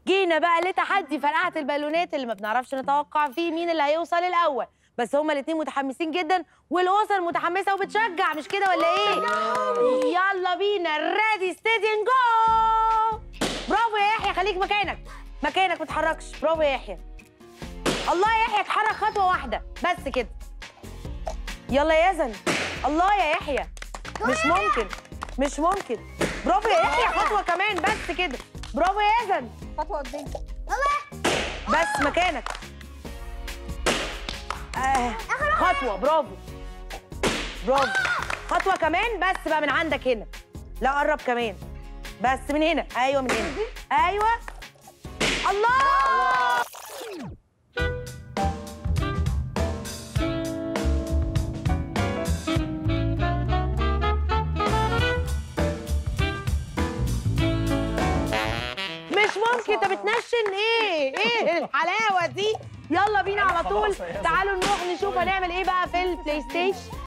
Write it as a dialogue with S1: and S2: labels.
S1: جينا بقى لتحدي فرقعه البالونات اللي ما بنعرفش نتوقع فيه مين اللي هيوصل الاول بس هما الاتنين متحمسين جدا والاسر متحمسه وبتشجع مش كده ولا ايه يلا بينا ريدي ستيدي جو برافو يا يحيى خليك مكانك مكانك ما تتحركش برافو يا يحيى الله يا يحيى اتحرك خطوه واحده بس كده يلا يا يزن الله يا يحيى مش ممكن مش ممكن برافو يا يحيى خطوه كمان بس كده برافو يا يزن
S2: خطوه قدام
S1: بس مكانك آه. خطوه برافو برافو خطوه كمان بس بقى من عندك هنا لا قرب كمان بس من هنا ايوه من هنا ايوه الله مش ممكن انت بتنشن ايه ايه الحلاوه دي يلا بينا على طول
S3: خلاص يا ياسر.
S1: تعالوا نروح نشوف هنعمل ايه بقى في البلاي ستيشن